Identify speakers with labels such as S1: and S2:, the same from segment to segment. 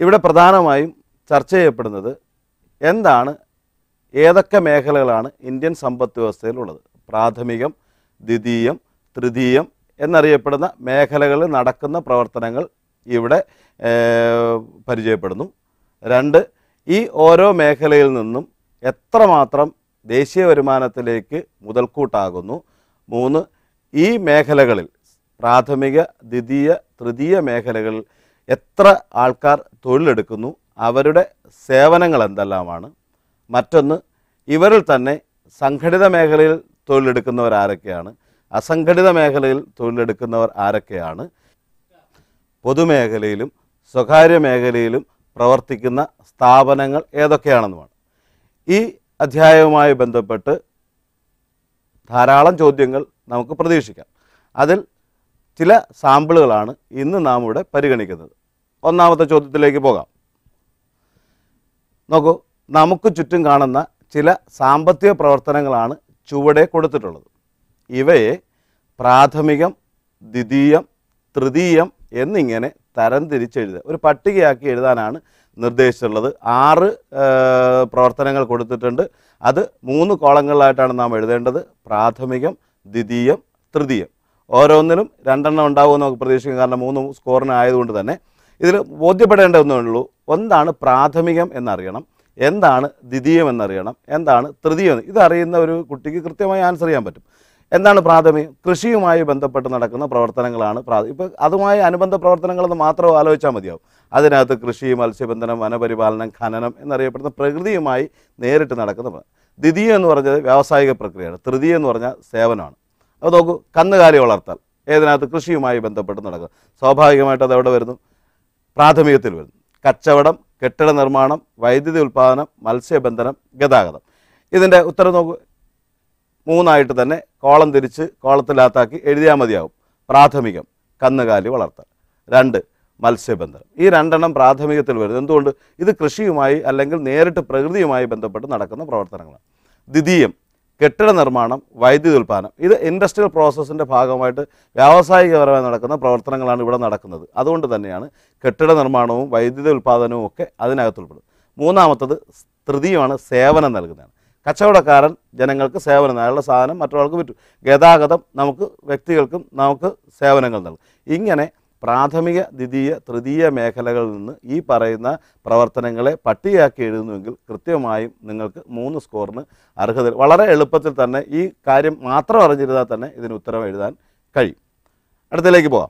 S1: ഇവിടെ പ്രധാനമായും ചർച്ച ചെയ്യപ്പെടുന്നത് എന്താണ് ഏതൊക്കെ മേഖലകളാണ് ഇന്ത്യൻ സമ്പദ് വ്യവസ്ഥയിലുള്ളത് പ്രാഥമികം ദ്വിതീയം തൃതീയം എന്നറിയപ്പെടുന്ന മേഖലകളിൽ നടക്കുന്ന പ്രവർത്തനങ്ങൾ ഇവിടെ ഏഹ്, പരിചയപ്പെടുന്നു രണ്ട് ഈ ഓരോ മേഖലയിൽ നിന്നും എത്രമാത്രം ദേശീയ വരുമാനത്തിലേക്ക് മുതൽക്കൂട്ടാകുന്നു മൂന്ന് ഈ മേഖലകളിൽ പ്രാഥമിക ദ്വിതീയ തൃതീയ മേഖലകളിൽ എത്ര ആൾക്കാർ തൊഴിലെടുക്കുന്നു അവരുടെ സേവനങ്ങൾ എന്തെല്ലാമാണ് മറ്റൊന്ന് ഇവരിൽ തന്നെ സംഘടിത മേഖലയിൽ തൊഴിലെടുക്കുന്നവർ ആരൊക്കെയാണ് അസംഘടിത മേഖലയിൽ തൊഴിലെടുക്കുന്നവർ ആരൊക്കെയാണ് പൊതുമേഖലയിലും സ്വകാര്യ മേഖലയിലും പ്രവർത്തിക്കുന്ന സ്ഥാപനങ്ങൾ ഏതൊക്കെയാണെന്നുമാണ് ഈ അധ്യായവുമായി ബന്ധപ്പെട്ട് ധാരാളം ചോദ്യങ്ങൾ നമുക്ക് പ്രതീക്ഷിക്കാം അതിൽ ചില സാമ്പിളുകളാണ് ഇന്ന് നാം ഇവിടെ പരിഗണിക്കുന്നത് ഒന്നാമത്തെ ചോദ്യത്തിലേക്ക് പോകാം നോക്കൂ നമുക്ക് ചുറ്റും കാണുന്ന ചില സാമ്പത്തിക പ്രവർത്തനങ്ങളാണ് ചുവടെ കൊടുത്തിട്ടുള്ളത് ഇവയെ പ്രാഥമികം ദ്വിതീയം തൃതീയം എന്നിങ്ങനെ തരംതിരിച്ചെഴുതുക ഒരു പട്ടികയാക്കി എഴുതാനാണ് നിർദ്ദേശിച്ചിട്ടുള്ളത് ആറ് ആ, പ്രവർത്തനങ്ങൾ കൊടുത്തിട്ടുണ്ട് അത് മൂന്ന് കോളങ്ങളിലായിട്ടാണ് നാം എഴുതേണ്ടത് പ്രാഥമികം ദ്വിതീയം തൃതീയം ഓരോന്നിലും രണ്ടെണ്ണം ഉണ്ടാകുമെന്ന് നമുക്ക് പ്രതീക്ഷിക്കാം കാരണം മൂന്ന് സ്കോറിന് ആയതുകൊണ്ട് തന്നെ ഇതിൽ ബോധ്യപ്പെടേണ്ട ഒന്നേ ഉള്ളൂ എന്താണ് പ്രാഥമികം എന്നറിയണം എന്താണ് ദ്വിതീയം എന്നറിയണം എന്താണ് തൃതീയം എന്ന് ഇതറിയുന്ന ഒരു കുട്ടിക്ക് കൃത്യമായി ആൻസർ ചെയ്യാൻ പറ്റും എന്താണ് പ്രാഥമികം കൃഷിയുമായി ബന്ധപ്പെട്ട് നടക്കുന്ന പ്രവർത്തനങ്ങളാണ് പ്രാ ഇപ്പോൾ അതുമായി അനുബന്ധ പ്രവർത്തനങ്ങളെന്ന് മാത്രം ആലോചിച്ചാൽ മതിയാവും അതിനകത്ത് കൃഷി മത്സ്യബന്ധനം വനപരിപാലനം ഖനനം എന്നറിയപ്പെടുന്ന പ്രകൃതിയുമായി നേരിട്ട് നടക്കുന്ന പ്ര- ദ്വിതീയം എന്ന് പറഞ്ഞത് വ്യാവസായിക പ്രക്രിയയാണ് തൃതീയം എന്ന് പറഞ്ഞാൽ സേവനമാണ് അപ്പോൾ നോക്കൂ കന്നുകാലി വളർത്തൽ ഏതിനകത്ത് കൃഷിയുമായി ബന്ധപ്പെട്ട് നടക്കുക സ്വാഭാവികമായിട്ട് അത് എവിടെ വരുന്നു പ്രാഥമികത്തിൽ വരുന്നു കച്ചവടം കെട്ടിട നിർമ്മാണം വൈദ്യുതി ഉൽപ്പാദനം മത്സ്യബന്ധനം ഗതാഗതം ഇതിൻ്റെ ഉത്തരം നോക്കൂ മൂന്നായിട്ട് തന്നെ കോളം തിരിച്ച് കോളത്തിനകത്താക്കി എഴുതിയാൽ മതിയാവും പ്രാഥമികം കന്നുകാലി വളർത്തൽ രണ്ട് മത്സ്യബന്ധനം ഈ രണ്ടെണ്ണം പ്രാഥമികത്തിൽ വരുന്നത് എന്തുകൊണ്ട് ഇത് കൃഷിയുമായി അല്ലെങ്കിൽ നേരിട്ട് പ്രകൃതിയുമായി ബന്ധപ്പെട്ട് നടക്കുന്ന പ്രവർത്തനങ്ങളാണ് ദ്വിതീയം കെട്ടിട നിർമ്മാണം വൈദ്യുതി ഉൽപ്പാദനം ഇത് ഇൻഡസ്ട്രിയൽ പ്രോസസ്സിൻ്റെ ഭാഗമായിട്ട് വ്യാവസായികപരമായി നടക്കുന്ന പ്രവർത്തനങ്ങളാണ് ഇവിടെ നടക്കുന്നത് അതുകൊണ്ട് തന്നെയാണ് കെട്ടിട നിർമ്മാണവും വൈദ്യുതി ഉൽപ്പാദനവും ഒക്കെ അതിനകത്ത് ഉൾപ്പെടും മൂന്നാമത്തത് തൃതീയമാണ് സേവനം നൽകുന്നതാണ് കച്ചവടക്കാരൻ ജനങ്ങൾക്ക് സേവനം അയാളുടെ സാധനം മറ്റൊരാൾക്ക് വിറ്റു ഗതാഗതം നമുക്ക് വ്യക്തികൾക്കും നമുക്ക് സേവനങ്ങൾ നൽകും ഇങ്ങനെ പ്രാഥമിക ദ്വിതീയ തൃതീയ മേഖലകളിൽ നിന്ന് ഈ പറയുന്ന പ്രവർത്തനങ്ങളെ പട്ടികയാക്കി എഴുതുന്നുവെങ്കിൽ കൃത്യമായും നിങ്ങൾക്ക് മൂന്ന് സ്കോറിന് അർഹത വളരെ എളുപ്പത്തിൽ തന്നെ ഈ കാര്യം മാത്രം അറിഞ്ഞിരുന്നാൽ തന്നെ ഇതിന് ഉത്തരം എഴുതാൻ കഴിയും അടുത്തതിലേക്ക് പോകാം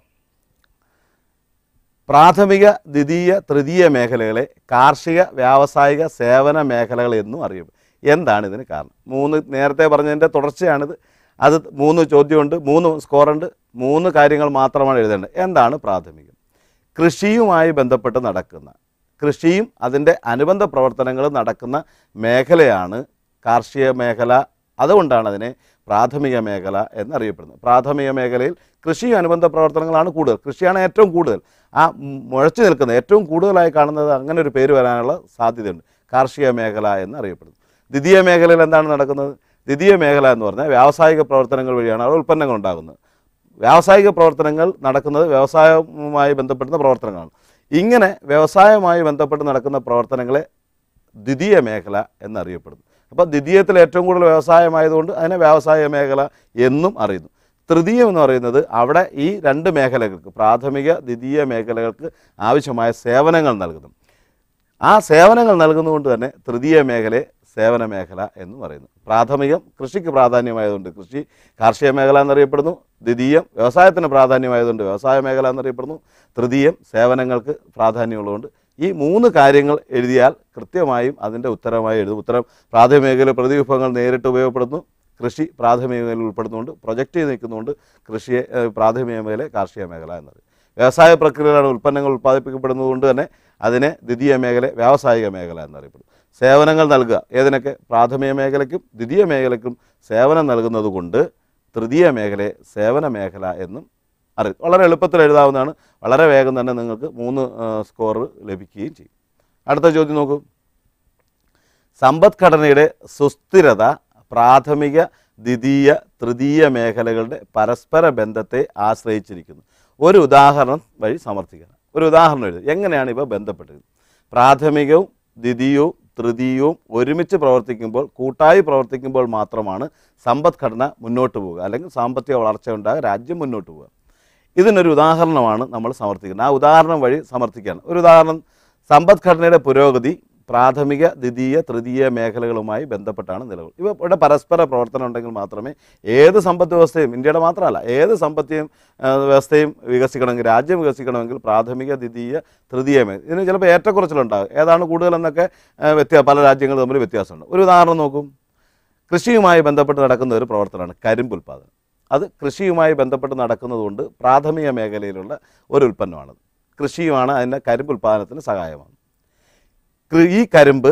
S1: പ്രാഥമിക ദ്വിതീയ തൃതീയ മേഖലകളെ കാർഷിക വ്യാവസായിക സേവന മേഖലകൾ എന്നും അറിയും എന്താണ് ഇതിന് കാരണം മൂന്ന് നേരത്തെ പറഞ്ഞതിൻ്റെ തുടർച്ചയാണിത് അത് മൂന്ന് ചോദ്യമുണ്ട് മൂന്ന് സ്കോറുണ്ട് മൂന്ന് കാര്യങ്ങൾ മാത്രമാണ് എഴുതേണ്ടത് എന്താണ് പ്രാഥമികം കൃഷിയുമായി ബന്ധപ്പെട്ട് നടക്കുന്ന കൃഷിയും അതിൻ്റെ അനുബന്ധ പ്രവർത്തനങ്ങളും നടക്കുന്ന മേഖലയാണ് കാർഷിക മേഖല അതുകൊണ്ടാണ് അതിനെ പ്രാഥമിക മേഖല എന്നറിയപ്പെടുന്നത് പ്രാഥമിക മേഖലയിൽ കൃഷി അനുബന്ധ പ്രവർത്തനങ്ങളാണ് കൂടുതൽ കൃഷിയാണ് ഏറ്റവും കൂടുതൽ ആ മുഴച്ചു നിൽക്കുന്ന ഏറ്റവും കൂടുതലായി കാണുന്നത് അങ്ങനെ ഒരു പേര് വരാനുള്ള സാധ്യതയുണ്ട് കാർഷിക മേഖല എന്നറിയപ്പെടുന്നു ദ്വിതീയ മേഖലയിൽ എന്താണ് നടക്കുന്നത് ദ്വിതീയ മേഖല എന്ന് പറഞ്ഞാൽ വ്യാവസായിക പ്രവർത്തനങ്ങൾ വഴിയാണ് അവിടെ ഉൽപ്പന്നങ്ങൾ ഉണ്ടാകുന്നത് വ്യാവസായിക പ്രവർത്തനങ്ങൾ നടക്കുന്നത് വ്യവസായവുമായി ബന്ധപ്പെടുന്ന പ്രവർത്തനങ്ങളാണ് ഇങ്ങനെ വ്യവസായവുമായി ബന്ധപ്പെട്ട് നടക്കുന്ന പ്രവർത്തനങ്ങളെ ദ്വിതീയ മേഖല എന്നറിയപ്പെടുന്നു അപ്പോൾ ദ്വിതീയത്തിൽ ഏറ്റവും കൂടുതൽ വ്യവസായമായതുകൊണ്ട് അതിനെ വ്യാവസായ മേഖല എന്നും അറിയുന്നു തൃതീയം എന്ന് പറയുന്നത് അവിടെ ഈ രണ്ട് മേഖലകൾക്ക് പ്രാഥമിക ദ്വിതീയ മേഖലകൾക്ക് ആവശ്യമായ സേവനങ്ങൾ നൽകുന്നു ആ സേവനങ്ങൾ നൽകുന്നതുകൊണ്ട് തന്നെ തൃതീയ മേഖലയെ സേവന മേഖല എന്ന് പറയുന്നു പ്രാഥമികം കൃഷിക്ക് പ്രാധാന്യമായതുകൊണ്ട് കൃഷി കാർഷിക മേഖല എന്നറിയപ്പെടുന്നു ദ്വിതീയം വ്യവസായത്തിന് പ്രാധാന്യമായതുകൊണ്ട് വ്യവസായ മേഖല എന്നറിയപ്പെടുന്നു തൃതീയം സേവനങ്ങൾക്ക് പ്രാധാന്യമുള്ളതുകൊണ്ട് ഈ മൂന്ന് കാര്യങ്ങൾ എഴുതിയാൽ കൃത്യമായും അതിൻ്റെ ഉത്തരമായി എഴുതും ഉത്തരം പ്രാഥമിക മേഖല പ്രതിവിഭവങ്ങൾ നേരിട്ട് ഉപയോഗപ്പെടുന്നു കൃഷി പ്രാഥമിക മേഖലയിൽ ഉൾപ്പെടുന്നുകൊണ്ട് പ്രൊജക്റ്റ് ചെയ്ത് നിൽക്കുന്നുണ്ട് കൃഷിയെ ഏഹ്, പ്രാഥമിക മേഖല കാർഷിക മേഖല എന്നത് വ്യവസായ പ്രക്രിയയിലാണ് ഉൽപ്പന്നങ്ങൾ ഉൽപ്പാദിപ്പിക്കപ്പെടുന്നതുകൊണ്ട് തന്നെ അതിനെ ദ്വിതീയ മേഖല വ്യാവസായിക മേഖല എന്നറിയപ്പെടും സേവനങ്ങൾ നൽകുക ഏതിനൊക്കെ പ്രാഥമിക മേഖലയ്ക്കും ദ്വിതീയ മേഖലയ്ക്കും സേവനം നൽകുന്നത് കൊണ്ട് തൃതീയ മേഖലയെ സേവന മേഖല എന്നും അറിയും വളരെ എളുപ്പത്തിൽ എഴുതാവുന്നതാണ് വളരെ വേഗം തന്നെ നിങ്ങൾക്ക് മൂന്ന് സ്കോർ ലഭിക്കുകയും ചെയ്യും അടുത്ത ചോദ്യം നോക്കൂ സമ്പദ്ഘടനയുടെ സുസ്ഥിരത പ്രാഥമിക ദ്വിതീയ തൃതീയ മേഖലകളുടെ പരസ്പര ബന്ധത്തെ ആശ്രയിച്ചിരിക്കുന്നു ഒരു ഉദാഹരണം വഴി സമർത്ഥിക്കണം ഒരു ഉദാഹരണം എഴുതുക എങ്ങനെയാണ് ഇവ ബന്ധപ്പെട്ടത് പ്രാഥമികവും ദ്വിതീയവും തൃതീയവും ഒരുമിച്ച് പ്രവർത്തിക്കുമ്പോൾ കൂട്ടായി പ്രവർത്തിക്കുമ്പോൾ മാത്രമാണ് സമ്പദ്ഘടന മുന്നോട്ട് പോവുക അല്ലെങ്കിൽ സാമ്പത്തിക വളർച്ച ഉണ്ടാകുക രാജ്യം മുന്നോട്ട് പോവുക ഇതിനൊരു ഉദാഹരണമാണ് നമ്മൾ സമർത്ഥിക്കുന്നത് ആ ഉദാഹരണം വഴി സമർത്ഥിക്കുകയാണ് ഒരു ഉദാഹരണം സമ്പദ്ഘടനയുടെ പുരോഗതി പ്രാഥമിക ദ്വിതീയ തൃതീയ മേഖലകളുമായി ബന്ധപ്പെട്ടാണ് നിലകൊള്ളുന്നത് ഇവ ഇവിടെ പരസ്പര പ്രവർത്തനം ഉണ്ടെങ്കിൽ മാത്രമേ ഏത് സമ്പദ് വ്യവസ്ഥയും ഇന്ത്യയുടെ മാത്രമല്ല ഏത് സമ്പത്തിയും ആ, വ്യവസ്ഥയും വികസിക്കണമെങ്കിൽ രാജ്യം വികസിക്കണമെങ്കിൽ പ്രാഥമിക ദ്വിതീയ തൃതീയ മേഖല ഇതിന് ചിലപ്പോൾ ഏറ്റക്കുറച്ചിലുണ്ടാകും ഏതാണ് കൂടുതലെന്നൊക്കെ ആ, വ്യത്യാ പല രാജ്യങ്ങൾ തമ്മിൽ വ്യത്യാസമുണ്ട് ഒരു ഉദാഹരണം നോക്കും കൃഷിയുമായി ബന്ധപ്പെട്ട് നടക്കുന്ന ഒരു പ്രവർത്തനമാണ് കരിമ്പ് ഉൽപ്പാദനം അത് കൃഷിയുമായി ബന്ധപ്പെട്ട് നടക്കുന്നതുകൊണ്ട് പ്രാഥമിക മേഖലയിലുള്ള ഒരു ഉൽപ്പന്നമാണത് കൃഷിയുമാണ് അതിൻ്റെ കരിമ്പ് ഉൽപ്പാദനത്തിന് സഹായമാണ് കൃ- ഈ കരിമ്പ്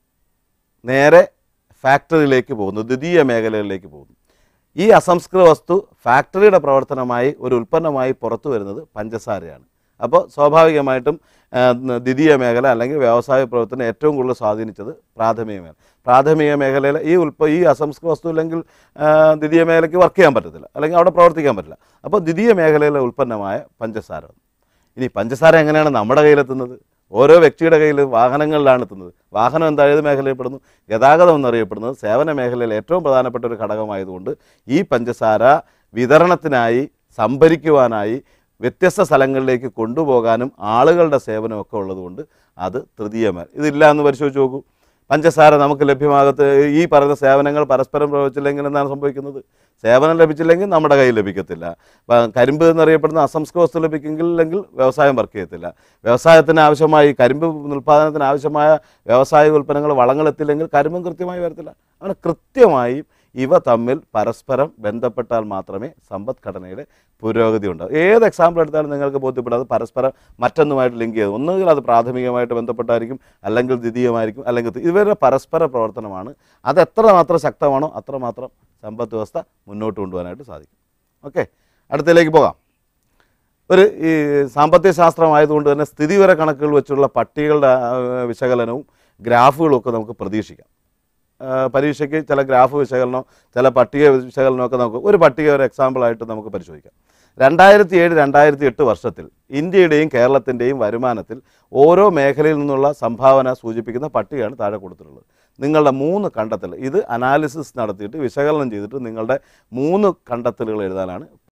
S1: നേരെ ഫാക്ടറിയിലേക്ക് പോകുന്നു ദ്വിതീയ മേഖലകളിലേക്ക് പോകുന്നു ഈ അസംസ്കൃത വസ്തു ഫാക്ടറിയുടെ പ്രവർത്തനമായി ഒരു ഉൽപ്പന്നമായി പുറത്തു വരുന്നത് പഞ്ചസാരയാണ് അപ്പോൾ സ്വാഭാവികമായിട്ടും ആ, ദ്വിതീയ മേഖല അല്ലെങ്കിൽ വ്യവസായ പ്രവർത്തനം ഏറ്റവും കൂടുതൽ സ്വാധീനിച്ചത് പ്രാഥമിക മേഖല പ്രാഥമിക മേഖലയിൽ ഈ ഉൽപ്പ ഈ അസംസ്കൃത വസ്തു ഇല്ലെങ്കിൽ ആ, ദ്വിതീയ മേഖലയ്ക്ക് വർക്ക് ചെയ്യാൻ പറ്റത്തില്ല അല്ലെങ്കിൽ അവിടെ പ്രവർത്തിക്കാൻ പറ്റില്ല അപ്പോൾ ദ്വിതീയ മേഖലയിലെ ഉൽപ്പന്നമായ പഞ്ചസാര വന്നു. ഇനി പഞ്ചസാര എങ്ങനെയാണ് നമ്മുടെ കയ്യിലെത്തുന്നത് ഓരോ വ്യക്തിയുടെ കയ്യിൽ വാഹനങ്ങളിലാണ് എത്തുന്നത് വാഹനം എന്താ ഏത് മേഖലയിൽപ്പെടുന്നു ഗതാഗതം എന്നറിയപ്പെടുന്നത് സേവന മേഖലയിൽ ഏറ്റവും പ്രധാനപ്പെട്ട ഒരു ഘടകമായതുകൊണ്ട് ഈ പഞ്ചസാര വിതരണത്തിനായി സംഭരിക്കുവാനായി വ്യത്യസ്ത സ്ഥലങ്ങളിലേക്ക് കൊണ്ടുപോകാനും ആളുകളുടെ സേവനമൊക്കെ ഉള്ളതുകൊണ്ട് അത് തൃതീയ മേഖല ഇതില്ല എന്ന് പരിശോധിച്ച് നോക്കൂ പഞ്ചസാര നമുക്ക് ലഭ്യമാകത്ത് ഈ പറയുന്ന സേവനങ്ങൾ പരസ്പരം പ്രവർത്തിച്ചില്ലെങ്കിൽ എന്താണ് സംഭവിക്കുന്നത് സേവനം ലഭിച്ചില്ലെങ്കിൽ നമ്മുടെ കയ്യിൽ ലഭിക്കത്തില്ല പ- കരിമ്പ് എന്നറിയപ്പെടുന്ന അസംസ്കൃത വസ്തു ലഭിക്കുമെങ്കിൽ വ്യവസായം വർക്ക് ചെയ്യത്തില്ല വ്യവസായത്തിന് ആവശ്യമായി കരിമ്പ് ഉൽപ്പാദനത്തിന് ആവശ്യമായ വ്യവസായ ഉൽപ്പന്നങ്ങൾ വളങ്ങൾ എത്തില്ലെങ്കിൽ കരിമ്പും കൃത്യമായി വരത്തില്ല അങ്ങനെ കൃത്യമായി ഇവ തമ്മിൽ പരസ്പരം ബന്ധപ്പെട്ടാൽ മാത്രമേ സമ്പദ്ഘടനയുടെ പുരോഗതി ഉണ്ടാകും ഏത് എക്സാമ്പിൾ എടുത്താലും നിങ്ങൾക്ക് ബോധ്യപ്പെടാതെ പരസ്പരം മറ്റൊന്നുമായിട്ട് ലിങ്ക് ചെയ്ത് ഒന്നുകിൽ അത് പ്രാഥമികമായിട്ട് ബന്ധപ്പെട്ടായിരിക്കും അല്ലെങ്കിൽ ദ്വിതീയമായിരിക്കും അല്ലെങ്കിൽ തി- ഇവരുടെ പരസ്പര പ്രവർത്തനമാണ് അത് എത്ര മാത്രം ശക്തമാണോ അത്രമാത്രം സമ്പദ് വ്യവസ്ഥ മുന്നോട്ട് കൊണ്ടുപോകാനായിട്ട് സാധിക്കും ഓക്കെ അടുത്തതിലേക്ക് പോകാം ഒരു ഈ സാമ്പത്തിക ശാസ്ത്രമായതുകൊണ്ട് തന്നെ സ്ഥിതിവിവര കണക്കുകൾ വെച്ചുള്ള പട്ടികകളുടെ ആ, വിശകലനവും ഗ്രാഫുകളും ഒക്കെ നമുക്ക് പ്രതീക്ഷിക്കാം ആ, പരീക്ഷയ്ക്ക് ചില ഗ്രാഫ് വിശകലനം ചില പട്ടിക വിശകലനമൊക്കെ നമുക്ക് ഒരു പട്ടിക ഒരു എക്സാമ്പിളായിട്ട് നമുക്ക് പരിശോധിക്കാം രണ്ടായിരത്തി ഏഴ് രണ്ടായിരത്തി എട്ട് വർഷത്തിൽ ഇന്ത്യയുടെയും കേരളത്തിൻ്റെയും വരുമാനത്തിൽ ഓരോ മേഖലയിൽ നിന്നുള്ള സംഭാവന സൂചിപ്പിക്കുന്ന പട്ടികയാണ് താഴെ കൊടുത്തിട്ടുള്ളത് നിങ്ങളുടെ മൂന്ന് കണ്ടെത്തൽ ഇത് അനാലിസിസ് നടത്തിയിട്ട് വിശകലനം ചെയ്തിട്ട് നിങ്ങളുടെ മൂന്ന് കണ്ടെത്തലുകൾ എഴുതാനാണ്